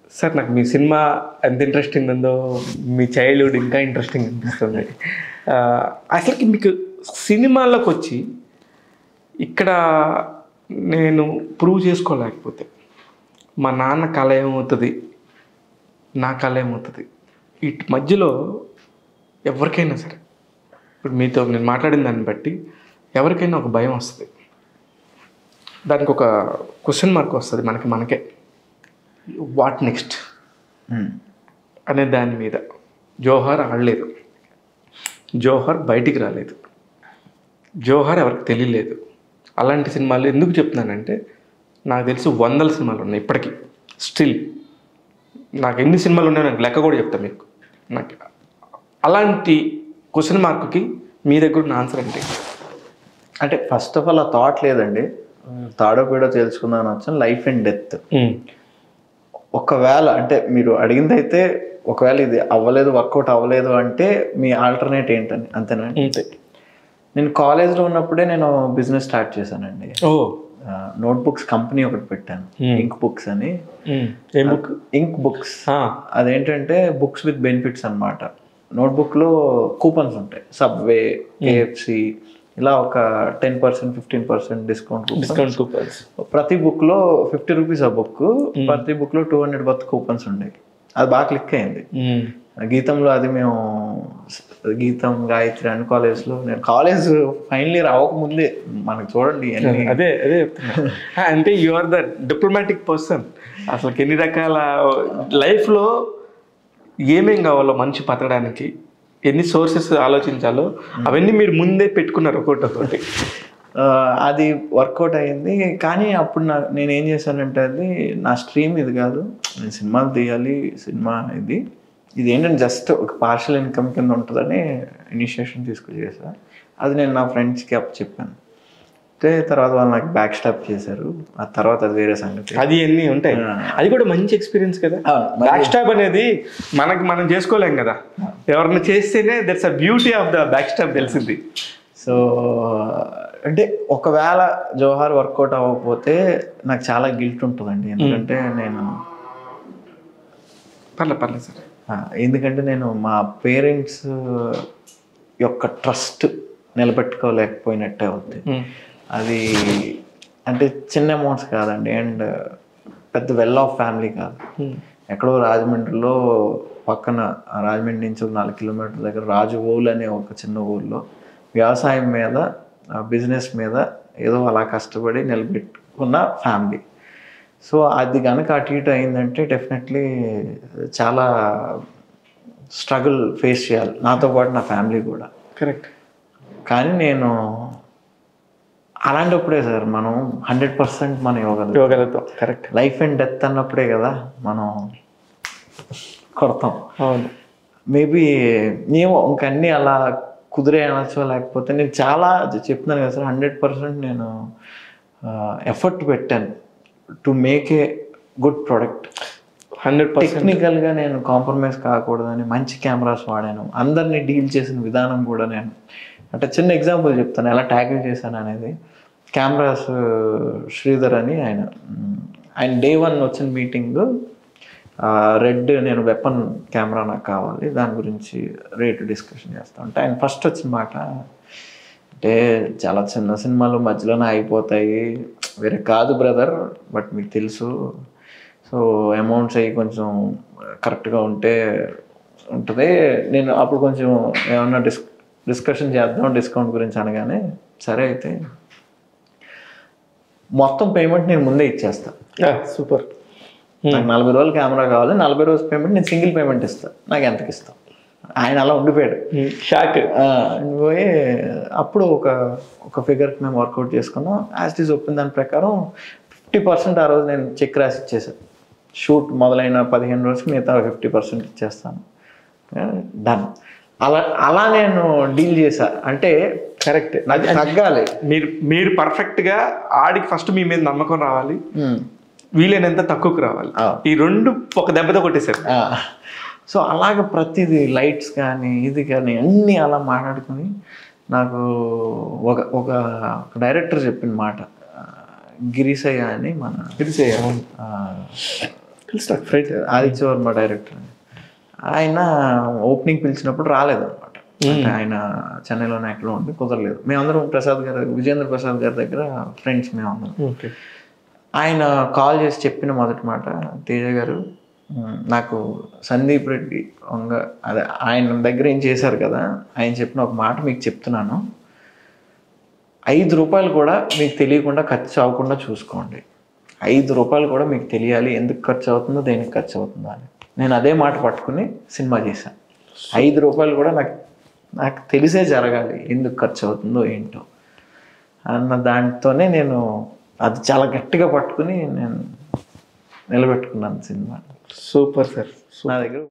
Sir నాకు మీ cinema ఎంత interesting ఉందో మీ చైల్డ్హుడ్ ఇంకా ఇంట్రెస్టింగ్ అనిపిస్తుంది ఆ, అసలుకి మీకు సినిమాల్లోకి వచ్చి ఇక్కడ నేను ప్రూవ్ చేసుకోలేకపోతే మా నాన్న కళ ఏమవుతుంది నా కళ ఏమవుతుంది వీటి మధ్యలో ఎవరికైనా సరే ఇప్పుడు మీతో నేను మాట్లాడిన దాన్ని బట్టి ఎవరికైనా ఒక భయం వస్తుంది దానికి ఒక క్వశ్చన్ మార్క్ వస్తుంది మనకి మనకే వాట్ నెక్స్ట్ ఉమ్. అనే దాని మీద జోహార్ ఆడలేదు జోహార్ బయటికి రాలేదు జోహార్ ఎవరికి తెలియలేదు అలాంటి సినిమాలు ఎందుకు చెప్తున్నానంటే నాకు తెలిసి వందల సినిమాలు ఉన్నాయి ఇప్పటికీ స్టిల్ నాకు ఎన్ని సినిమాలు ఉన్నాయో నాకు లెక్క కూడా చెప్తాను మీకు నాకు అలాంటి క్వశ్చన్ మార్క్కి మీ దగ్గర ఉన్న ఆన్సర్ ఏంటి అంటే ఫస్ట్ ఆఫ్ ఆల్ ఆ థాట్ లేదండి తాడో పీడో తెలుసుకుందామని వచ్చాను లైఫ్ అండ్ డెత్ ఒకవేళ అంటే మీరు అడిగింది అయితే ఒకవేళ ఇది అవ్వలేదు వర్కౌట్ అవ్వలేదు అంటే మీ ఆల్టర్నేట్ ఏంటని అంతేనా అంతే నేను కాలేజ్లో ఉన్నప్పుడే నేను బిజినెస్ స్టార్ట్ చేశానండి ఓ నోట్ బుక్స్ కంపెనీ ఒకటి పెట్టాను ఇంక్ బుక్స్ అని ఏ బుక్ ఇంక్ బుక్స్ అదేంటంటే బుక్స్ విత్ బెనిఫిట్స్ అనమాట నోట్బుక్లో కూపన్స్ ఉంటాయి సబ్వే కేఎఫ్సి ఇలా ఒక ten percent fifteen percent discount discount coupons ప్రతి బుక్లో ఫిఫ్టీ రూపీస్ ఆ బుక్ ప్రతి బుక్లో టూ హండ్రెడ్ వర్త్ కూపన్స్ ఉండేవి అది బాగా క్లిక్ అయింది గీతంలో అది మేము గీతం గాయత్రి అన్ని కాలేజ్లో నేను కాలేజ్ ఫైనల్ ఇయర్ అవ్వకముందే మనకు చూడండి అన్ని అదే అదే చెప్తున్నా ఆ, అంటే you are the diplomatic person అసలు ఎన్ని రకాల లైఫ్లో ఏమేం కావాలో మనిషి బతకడానికి ఎన్ని సోర్సెస్ ఆలోచించాలో అవన్నీ మీరు ముందే పెట్టుకున్నారు ఒకటి ఒకటి ఆ, అది వర్కౌట్ అయింది కానీ అప్పుడు నా నేను ఏం చేశానంటే అది నా స్ట్రీమ్ ఇది కాదు నేను సినిమాలు తీయాలి సినిమా ఇది ఇది ఏంటంటే జస్ట్ ఒక పార్షల్ ఇన్కమ్ కింద ఉంటుందని ఇనిషియేషన్ తీసుకుని చేశా అది నేను నా ఫ్రెండ్స్కి అప్ చెప్పాను అయితే తర్వాత వాళ్ళు నాకు బ్యాక్ స్టాప్ చేశారు ఆ తర్వాత అది వేరే సంగతి అది ఎన్ని ఉంటాయి అది కూడా మంచి ఎక్స్పీరియన్స్ కదా అవును, బ్యాక్ స్టాప్ అనేది మనకి మనం చేసుకోలేం కదా ఎవరిని చేస్తేనే that's a beauty of the back stop తెలిసింది సో అంటే ఒకవేళ జోహార్ వర్కౌట్ అవ్వకపోతే నాకు చాలా గిల్ట్ ఉంటుందండి ఎందుకంటే నేను పర్లేదు పర్లేదు సార్ ఆ, ఎందుకంటే నేను మా పేరెంట్స్ యొక్క ట్రస్ట్ నిలబెట్టుకోలేకపోయినట్టే అవుద్ది అది అంటే చిన్న అమౌంట్స్ కాదండి అండ్ పెద్ద వెల్ ఆఫ్ ఫ్యామిలీ కాదు ఎక్కడో రాజమండ్రిలో పక్కన ఆ రాజమండ్రి నుంచి ఒక నాలుగు కిలోమీటర్ల దగ్గర రాజువోలు అనే ఒక చిన్న ఊర్లో వ్యవసాయం మీద బిజినెస్ మీద ఏదో అలా కష్టపడి నిలబెట్టుకున్న ఫ్యామిలీ సో అది కనుక అటు ఇటు అయిందంటే డెఫినెట్లీ చాలా స్ట్రగుల్ ఫేస్ చేయాలి నాతో పాటు నా ఫ్యామిలీ కూడా కరెక్ట్ కానీ నేను అలాంటప్పుడే సార్ మనం హండ్రెడ్ పర్సెంట్ మనం ఇవ్వగలం ఇవ్వగలుగుతాం కరెక్ట్ లైఫ్ అండ్ డెత్ అన్నప్పుడే కదా మనం కొడతాం అవును మేబీ ఏమో ఇంకన్నీ అలా కుదిరే అనొచ్చో లేకపోతే నేను చాలా చెప్తున్నాను కదా సార్ హండ్రెడ్ పర్సెంట్ నేను ఎఫర్ట్ పెట్టాను to make a good product hundred percent టెక్నికల్గా నేను కాంప్రమైజ్ కాకూడదని మంచి కెమెరాస్ వాడాను అందరినీ డీల్ చేసిన విధానం కూడా నేను అంటే చిన్న ఎగ్జాంపుల్ చెప్తాను ఎలా ట్యాకిల్ చేశాను అనేది కెమెరాస్ శ్రీధర్ అని ఆయన మ్, ఆయన డే వన్ వచ్చిన మీటింగ్ రెడ్ నేను వెపన్ కెమెరా నాకు కావాలి దాని గురించి రేటు డిస్కషన్ చేస్తా అంటే ఆయన ఫస్ట్ వచ్చిన మాట అంటే చాలా చిన్న సినిమాలు మధ్యలోనే అయిపోతాయి వేరే కాదు బ్రదర్ బట్ మీకు తెలుసు సో అమౌంట్స్ అవి కొంచెం కరెక్ట్గా ఉంటే ఉంటుంది నేను అప్పుడు కొంచెం ఏమన్నా డిస్ డిస్కషన్ చేద్దాం డిస్కౌంట్ గురించి అనగానే సరే అయితే మొత్తం పేమెంట్ నేను ముందే ఇచ్చేస్తా సూపర్ నాకు నలభై రోజులు కెమెరా కావాలి నలభై రోజుల పేమెంట్ నేను సింగిల్ పేమెంట్ ఇస్తాను నాకు ఎంతకి ఇస్తాం ఆయన అలా ఉండిపోయాడు షాక్ ఆ, పోయి అప్పుడు ఒక ఒక ఫిగర్కి మేము వర్కౌట్ చేసుకున్నాం యాజ్ ఈజ్ ఒప్పిన దాని ప్రకారం ఫిఫ్టీ పర్సెంట్ ఆ రోజు నేను చెక్ రాసి ఇచ్చేసాను షూట్ మొదలైన పదిహేను రోజుకి మిగతా ఫిఫ్టీ పర్సెంట్ ఇచ్చేస్తాను డన్ అలా అలా నేను డీల్ చేశా అంటే కరెక్ట్ నాకు తగ్గాలి మీరు మీరు పర్ఫెక్ట్గా ఆడికి ఫస్ట్ మీ మీద నమ్మకం రావాలి ఉమ్. వీలైనంత తక్కువకు రావాలి ఆ. ఈ రెండు ఒక దెబ్బతో కొట్టేశారు ఆ, సో అలాగ ప్రతిదీ లైట్స్ కానీ ఇది కానీ అన్నీ అలా మాట్లాడుకుని నాకు ఒక ఒక డైరెక్టర్ చెప్పిన మాట ఆ, గిరీశయ్య అని మన ఇది చేయాలి ఆ, తెలుసు నాకు ఫ్రెండ్ ఆదిత్య వర్మ డైరెక్టర్ ఆయన ఓపెనింగ్ పిలిచినప్పుడు రాలేదు అనమాట ఆయన చెన్నైలోనే ఎక్కడో ఉండి కుదరలేదు మేమందరం ప్రసాద్ గారి విజేంద్ర ప్రసాద్ గారి దగ్గర ఫ్రెండ్స్ మేమందరం ఓకే ఆయన కాల్ చేసి చెప్పిన మొదటి మాట తేజ గారు మ్, నాకు సందీప్ రెడ్డి వంగ అదే ఆయన దగ్గర ఏం చేశారు కదా ఆయన చెప్పిన ఒక మాట మీకు చెప్తున్నాను ఐదు రూపాయలు కూడా మీకు తెలియకుండా ఖర్చు అవ్వకుండా చూసుకోండి ఐదు రూపాయలు కూడా మీకు తెలియాలి ఎందుకు ఖర్చు అవుతుందో దేనికి ఖర్చు అవుతుందో అని నేను అదే మాట పట్టుకుని సినిమా చేశాను ఐదు రూపాయలు కూడా నాకు నాకు తెలిసే జరగాలి ఎందుకు ఖర్చు అవుతుందో ఏంటో అన్న దాంతోనే నేను అది చాలా గట్టిగా పట్టుకుని నేను నిలబెట్టుకున్నాను సినిమా సూపర్ సార్ నా దగ్గర